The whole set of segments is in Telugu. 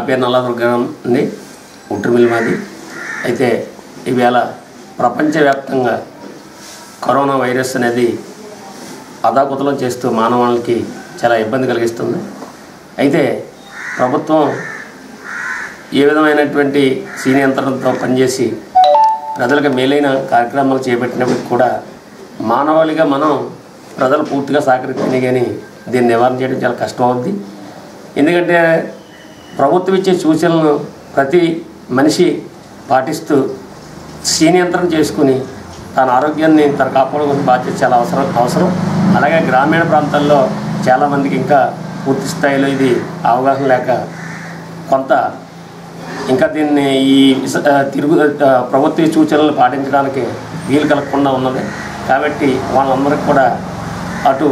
పేరు నల్లదుర్గం అండి ఉట్టిమిల్లి మాది అయితే ఈవేళ ప్రపంచవ్యాప్తంగా కరోనా వైరస్ అనేది అదాకుతలం చేస్తూ మానవాళికి చాలా ఇబ్బంది కలిగిస్తుంది అయితే ప్రభుత్వం ఏ విధమైనటువంటి సీనియంత్రణతో పనిచేసి ప్రజలకు మేలైన కార్యక్రమాలు చేపట్టినప్పటికి కూడా మానవాళిగా మనం ప్రజలు పూర్తిగా సహకరిస్తేనే కానీ దీన్ని నివారణ చేయడం చాలా కష్టం అవుద్ది ఎందుకంటే ప్రభుత్వం ఇచ్చే సూచనలను ప్రతి మనిషి పాటిస్తూ సీనియంత్రణ చేసుకుని తన ఆరోగ్యాన్ని తన కాపాడుకునే బాధ్యత చాలా అవసరం అవసరం అలాగే గ్రామీణ ప్రాంతాల్లో చాలామందికి ఇంకా పూర్తి స్థాయిలో ఇది అవగాహన లేక కొంత ఇంకా దీన్ని ఈ విస- ఆ, తిరుగు ఆ, ప్రభుత్వ సూచనలు పాటించడానికి వీలు కలగకుండా ఉన్నది కాబట్టి వాళ్ళందరికీ కూడా అటు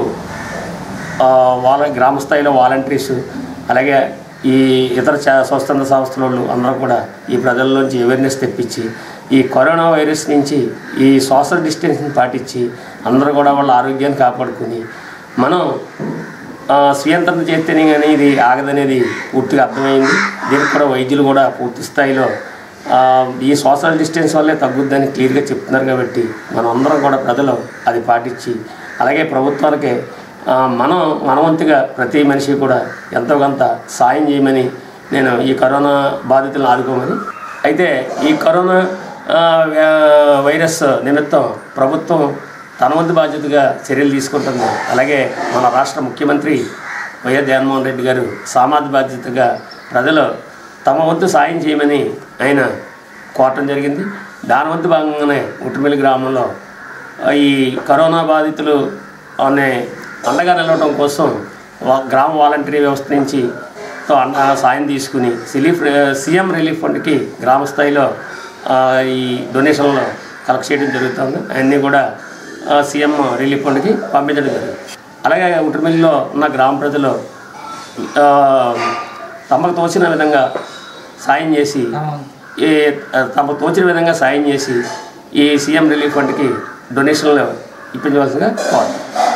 ఆ, వాళ్ళ గ్రామ స్థాయిలో వాలంటీర్స్ అలాగే ఈ ఇతర చా- స్వచ్ఛంద సంస్థల వాళ్ళు అందరూ కూడా ఈ ప్రజల్లోంచి అవేర్నెస్ తెప్పించి ఈ కరోనా వైరస్ నుంచి ఈ సోషల్ డిస్టెన్స్ని పాటించి అందరూ కూడా వాళ్ళ ఆరోగ్యాన్ని కాపాడుకుని మనం ఆ, స్వీయంత్రణ చేస్తేనే కానీ ఇది ఆగదనేది పూర్తిగా అర్థమైంది దీనికి కూడా వైద్యులు కూడా పూర్తి స్థాయిలో ఆ, ఈ సోషల్ డిస్టెన్స్ వల్లే తగ్గుద్దని క్లియర్గా చెప్తున్నారు కాబట్టి మనం అందరం కూడా ప్రజలు అది పాటించి అలాగే ప్రభుత్వాలకి ఆ, మనం మనవంతుగా ప్రతి మనిషి కూడా ఎంతో కొంత సాయం చేయమని నేను ఈ కరోనా బాధితులను ఆదుకోమని అయితే ఈ కరోనా ఆ, వ్యా- వైరస్ నిమిత్తం ప్రభుత్వం తన వంతు బాధ్యతగా చర్యలు తీసుకుంటుంది అలాగే మన రాష్ట్ర ముఖ్యమంత్రి వైఎస్ జగన్మోహన్ రెడ్డి గారు సామాజిక బాధ్యతగా ప్రజలు తమ వంతు సాయం చేయమని ఆయన కోరటం జరిగింది దాని వంతు భాగంగానే ఉట్టుమిల్లి గ్రామంలో ఆ, ఈ కరోనా బాధితులు అనే అండగా నిలవడం కోసం వా- గ్రామ వాలంటరీ వ్యవస్థ నుంచి తో అండ సాయం తీసుకుని సిలీఫ్ సీఎం రిలీఫ్ ఫండ్కి గ్రామ స్థాయిలో ఆ, ఈ డొనేషన్లు కలెక్ట్ చేయడం జరుగుతుంది అవన్నీ కూడా ఆ, సీఎం రిలీఫ్ ఫండ్కి పంపించడం జరిగింది అలాగే ఉటుమిల్లిలో ఉన్న గ్రామ ప్రజలు ఆ, తమకు తోచిన విధంగా సాయం చేసి ఈ ఆ, తమకు తోచిన విధంగా సాయం చేసి ఈ సీఎం రిలీఫ్ ఫండ్కి డొనేషన్లు ఇప్పించవలసిందిగా కోరుతున్నాను